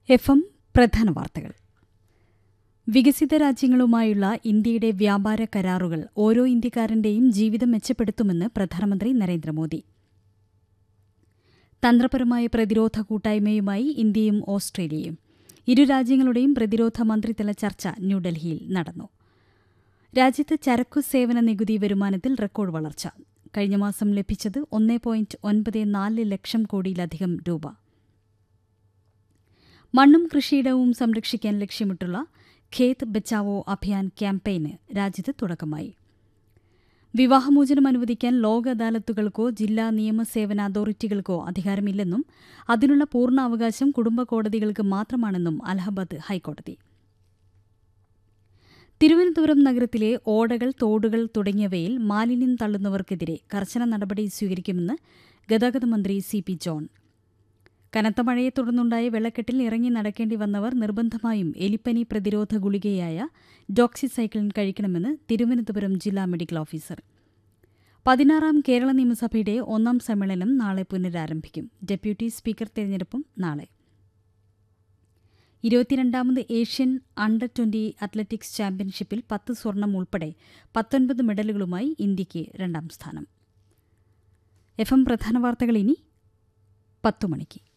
F M പ്രധാന വാർത്തകൾ വികസിത രാജ്യങ്ങളുമായുള്ള ഇന്ത്യയുടെ വ്യാപാര കരാറുകൾ ഓരോ ഇന്ത്യക്കാരന്റെയും ജീവിതം മെച്ചപ്പെടുത്തുമെന്ന് പ്രധാനമന്ത്രി നരേന്ദ്രമോദി തന്ത്രപരമായ പ്രതിരോധ കൂട്ടായ്മയുമായി ഇന്ത്യയും ഓസ്ട്രേലിയയും ഇരു രാജ്യങ്ങളുടെയും പ്രതിരോധ മന്ത്രിതല ചർച്ച ന്യൂഡൽഹിയിൽ നടന്നു രാജ്യത്ത് ചരക്കു സേവന നികുതി വരുമാനത്തിൽ റെക്കോർഡ് വളർച്ച കഴിഞ്ഞ മാസം ലഭിച്ചത് ഒന്നേ പോയിന്റ് ഒൻപത് നാല് ലക്ഷം കോടിയിലധികം രൂപ മണ്ണും കൃഷിയിടവും സംരക്ഷിക്കാൻ ലക്ഷ്യമിട്ടുള്ള ഖേത് ബച്ചാവോ അഭിയാൻ ക്യാമ്പയിന് രാജ്യത്ത് തുടക്കമായി വിവാഹമോചനം അനുവദിക്കാൻ ലോക അദാലത്തുകൾക്കോ ജില്ലാ നിയമസേവന അതോറിറ്റികൾക്കോ അധികാരമില്ലെന്നും അതിനുള്ള പൂർണ്ണ അവകാശം കുടുംബ കോടതികൾക്ക് മാത്രമാണെന്നും അലഹബാദ് ഹൈക്കോടതി തിരുവനന്തപുരം നഗരത്തിലെ ഓടകൾ തോടുകൾ തുടങ്ങിയവയിൽ മാലിന്യം തള്ളുന്നവർക്കെതിരെ കർശന നടപടി സ്വീകരിക്കുമെന്ന് ഗതാഗത മന്ത്രി സി പി ജോൺ കനത്ത മഴയെ തുടർന്നുണ്ടായ വെള്ളക്കെട്ടിൽ ഇറങ്ങി നടക്കേണ്ടി വന്നവർ നിർബന്ധമായും എലിപ്പനി പ്രതിരോധ ഗുളികയായ ഡോക്സിസൈക്ലിൻ കഴിക്കണമെന്ന് തിരുവനന്തപുരം ജില്ലാ മെഡിക്കൽ ഓഫീസർ പതിനാറാം കേരള നിയമസഭയുടെ ഒന്നാം സമ്മേളനം നാളെ പുനരാരംഭിക്കും ഡെപ്യൂട്ടി സ്പീക്കർ തെരഞ്ഞെടുപ്പും നാളെ ഇരുപത്തിരണ്ടാമത് ഏഷ്യൻ അണ്ടർ ട്വന്റി അത്ലറ്റിക്സ് ചാമ്പ്യൻഷിപ്പിൽ പത്ത് സ്വർണം ഉൾപ്പെടെ പത്തൊൻപത് മെഡലുകളുമായി ഇന്ത്യയ്ക്ക് രണ്ടാം സ്ഥാനം എഫ് എം പ്രധാന വാർത്തകൾ ഇനി പത്തു മണിക്ക്